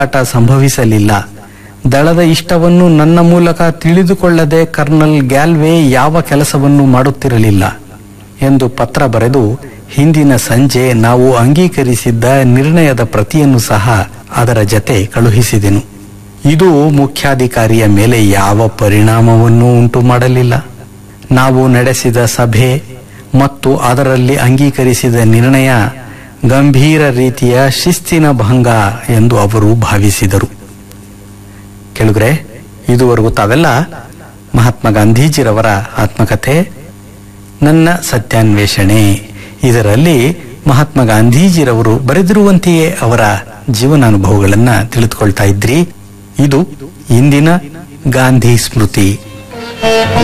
ಆಟ ಸಂಭವಿಸಲಿಲ್ಲ ದಳದ ಇಷ್ಟವನ್ನು ನನ್ನ ಮೂಲಕ ತಿಳಿದುಕೊಳ್ಳದೆ ಕರ್ನಲ್ ಗ್ಯಾಲ್ವೆ ಯಾವ ಕೆಲಸವನ್ನು ಮಾಡುತ್ತಿರಲಿಲ್ಲ ಎಂದು ಪತ್ರ ಬರೆದು ಹಿಂದಿನ ಸಂಜೆ ನಾವು ಅಂಗೀಕರಿಸಿದ್ದ ನಿರ್ಣಯದ ಪ್ರತಿಯನ್ನು ಸಹ ಅದರ ಜತೆ ಕಳುಹಿಸಿದೆನು ಇದು ಮುಖ್ಯಾಧಿಕಾರಿಯ ಮೇಲೆ ಯಾವ ಪರಿಣಾಮವನ್ನೂ ಉಂಟು ಮಾಡಲಿಲ್ಲ ನಾವು ನಡೆಸಿದ ಸಭೆ ಮತ್ತು ಅದರಲ್ಲಿ ಅಂಗೀಕರಿಸಿದ ನಿರ್ಣಯ ಗಂಭೀರ ರೀತಿಯ ಶಿಸ್ತಿನ ಭಂಗ ಎಂದು ಅವರು ಭಾವಿಸಿದರು ಕೆಳಗರೆ ಇದುವರೆಗೂ ತಾವೆಲ್ಲ ಮಹಾತ್ಮ ಗಾಂಧೀಜಿರವರ ಆತ್ಮಕಥೆ ನನ್ನ ಸತ್ಯಾನ್ವೇಷಣೆ ಇದರಲ್ಲಿ ಮಹಾತ್ಮ ಗಾಂಧೀಜಿರವರು ಬರೆದಿರುವಂತೆಯೇ ಅವರ ಜೀವನಾನುಭವಗಳನ್ನ ತಿಳಿದುಕೊಳ್ತಾ ಇದ್ರಿ ಇದು ಇಂದಿನ ಗಾಂಧಿ ಸ್ಮೃತಿ